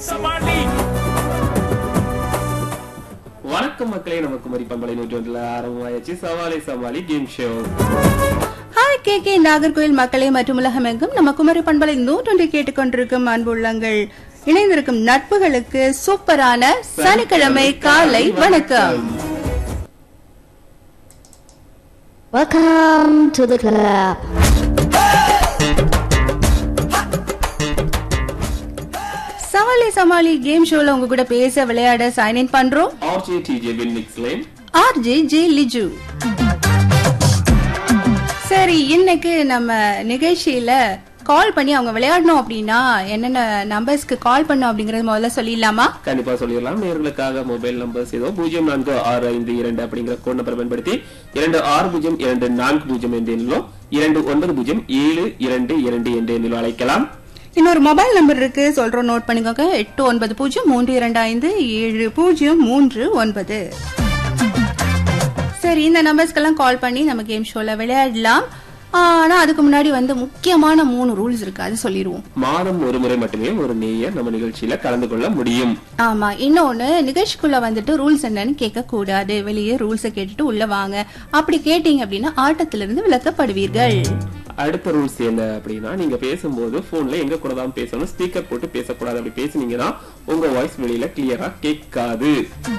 சமாளி வணக்கம் மக்களே நம்ம குமரி பண்பலை நூற்றொன்றுல ஆரம்பமாயாச்சு சவாலை சவாலி game show hi K K Nagercoil மக்களே மற்றும் உலகமெங்கும் நம்ம குமரி பண்பலை நூற்றொன்று கேட்டுக்கொண்டிருக்கும் அன்புள்ளங்கள் இணைந்திருக்கும் நட்புகளுக்கு சூப்பரான சனிக்கிழமை காலை வணக்கம் Welcome to the club. சவாலி சமாளி கேம் ஷோல உங்க கூட பேச விளையாட சைன் இன் பண்றோம் RJ DJ win mix line RJ J Liju சரி இன்னைக்கு நம்ம நிகழ்ச்சியில கால் பண்ணி அவங்க விளையாடணும் அப்படின்னா என்னென்ன நம்பர்ஸ்க்கு கால் பண்ணும் அப்படிங்கறது முதல்ல சொல்லிடலாமா கண்டிப்பா சொல்லிடலாம் நேர்களுக்காக மொபைல் நம்பர்ஸ் ஏதோ பூஜ்ஜியம் நான்கு ஆறு ஐந்து இரண்டு அப்படிங்கிற கோட் நம்பர் பயன்படுத்தி இரண்டு ஆறு பூஜ்ஜியம் இரண்டு நான்கு பூஜ்ஜியம் என்ற எண்ணிலோ இரண்டு ஒன்பது பூஜ்ஜியம் ஏழு இரண்டு இரண்டு என்ற எண்ணிலோ அழைக்கலாம் இன்னொரு மொபைல் நம்பர் இருக்கு சொல்றோம் நோட் பண்ணிக்கோங்க எட்டு ஒன்பது பூஜ்ஜியம் மூன்று இரண்டு ஐந்து ஏழு பூஜ்ஜியம் மூன்று ஒன்பது சரி இந்த நம்பர்ஸ்க்கெல்லாம் கால் பண்ணி நம்ம கேம் ஷோல விளையாடலாம் ஆனா அதுக்கு முன்னாடி வந்து முக்கியமான மூணு ரூல்ஸ் இருக்கு அது சொல்லிடுவோம் மாதம் ஒரு முறை மட்டுமே ஒரு நேயர் நம்ம நிகழ்ச்சியில கலந்து கொள்ள முடியும் ஆமா இன்னொன்னு நிகழ்ச்சிக்குள்ள வந்துட்டு ரூல்ஸ் என்னன்னு கேட்க கூடாது வெளியே ரூல்ஸை கேட்டுட்டு உள்ள வாங்க அப்படி கேட்டீங்க அப்படின்னா ஆட்டத்திலிருந்து விலக்கப்படுவீர்கள் அடுத்த ரூல்ஸ் என்ன அப்படின்னா நீங்க பேசும்போது போன்ல எங்க கூட தான் பேசணும் ஸ்பீக்கர் போட்டு பேசக்கூடாது அப்படி பேசுனீங்கன்னா உங்க வாய்ஸ் வெளியில கிளியரா கேட்காது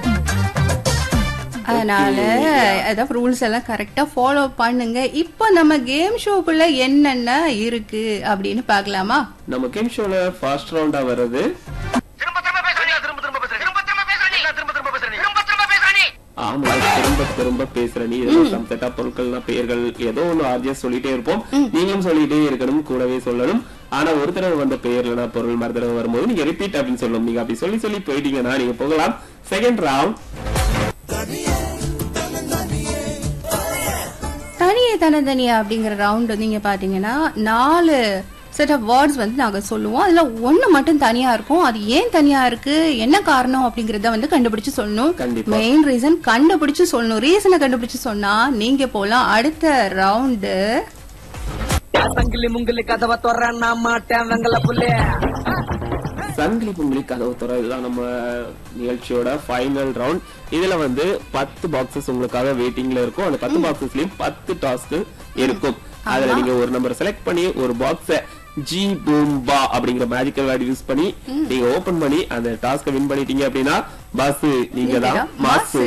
அதனால அதான் ரூல்ஸ் எல்லாம் கரெக்டா ஃபாலோ பண்ணுங்க இப்போ நம்ம கேம் ஷோக்குள்ள என்னென்ன இருக்கு அப்படின்னு பார்க்கலாமா நம்ம கேம் ஷோல ஃபாஸ்ட் ரவுண்டா வர்றது திரும்ப திரும்ப பேசுறீங்க திரும்ப திரும்ப பேசுறீங்க திரும்ப திரும்ப பேசுறீங்க திரும்ப திரும்ப பேசுறீங்க திரும்ப திரும்ப பேசுறீங்க ஆமா திரும்ப திரும்ப பேசுற நீ ஏதோ சம் செட்டா பொருட்கள்னா பெயர்கள் ஏதோ ஒண்ணு ஆர்ஜிஎஸ் சொல்லிட்டே இருப்போம் நீங்களும் சொல்லிட்டே இருக்கணும் கூடவே சொல்லணும் ஆனா ஒரு தடவை வந்த பெயர் இல்லைன்னா பொருள் மறு தடவை வரும்போது நீங்க ரிப்பீட் அப்படின்னு சொல்லணும் நீங்க அப்படி சொல்லி சொல்லி போயிட்டீங்கன்னா நீங்க போகலாம் செகண்ட் ரவுண்ட் தனியே தனதனியா அப்படிங்கிற ரவுண்ட் நீங்க பாத்தீங்கன்னா நாலு செட் ஆஃப் வேர்ட்ஸ் வந்து நாங்க சொல்லுவோம் அதுல ஒண்ணு மட்டும் தனியா இருக்கும் அது ஏன் தனியா இருக்கு என்ன காரணம் அப்படிங்கறத வந்து கண்டுபிடிச்சு சொல்லணும் கண்டிப்பா. மெயின் ரீசன் கண்டுபிடிச்சு சொல்லணும் ரீசனை கண்டுபிடிச்சு சொன்னா நீங்க போலாம் அடுத்த ரவுண்டு சங்கிலி முங்கிலி கதவை தொற நான் மாட்டேன் வெங்கல புள்ளே சங்கிலி பொங்கலி கதவு துறை இதுதான் நம்ம நிகழ்ச்சியோட ஃபைனல் ரவுண்ட் இதுல வந்து பத்து பாக்ஸஸ் உங்களுக்காக வெயிட்டிங்ல இருக்கும் அந்த பத்து பாக்ஸஸ்லயும் பத்து டாஸ்க் இருக்கும் அதுல நீங்க ஒரு நம்பர் செலக்ட் பண்ணி ஒரு பாக்ஸ ஜி பூம்பா அப்படிங்கிற மேஜிக்கல் வேர்டு யூஸ் பண்ணி நீங்க ஓபன் பண்ணி அந்த டாஸ்க வின் பண்ணிட்டீங்க அப்படின்னா பஸ் நீங்க தான் மாசு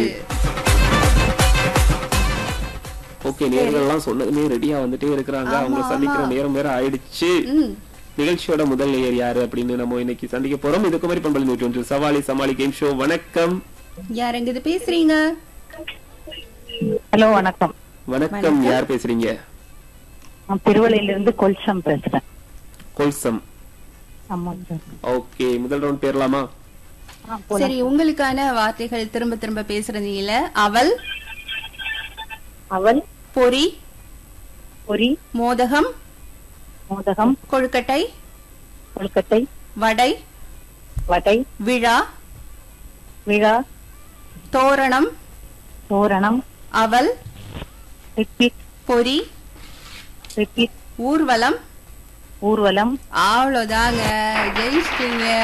ஓகே நேர்கள் எல்லாம் சொன்னதுமே ரெடியா வந்துட்டே இருக்கிறாங்க அவங்க சந்திக்கிற நேரம் வேற ஆயிடுச்சு நிகழ்ச்சியோட முதல் நேயர் யாரு அப்படின்னு நம்ம இன்னைக்கு சந்திக்க போறோம் இது குமரி பண்பல் நூற்றி ஒன்று சவாலி சமாளி கேம் ஷோ வணக்கம் யார் எங்க இது பேசுறீங்க ஹலோ வணக்கம் வணக்கம் யார் பேசுறீங்க நான் திருவள்ளையில இருந்து கொல்சம் பேசுறேன் கொல்சம் ஆமாங்க ஓகே முதல் ரவுண்ட் பேரலாமா ஆ, போலாம். சரி உங்களுக்கான வார்த்தைகள் திரும்ப திரும்ப பேசுறதுல அவள் அவல் பொறி பொரி மோதகம் மோதகம் கொழுக்கட்டை கொழுக்கட்டை வடை வடை விழா விழா தோரணம் தோரணம் அவல் ரிப்பீட் பொறி ரிப்பீட் ஊர்வலம் ஊர்வலம் அவ்வளவுதாங்க ஜெயிச்சிட்டீங்க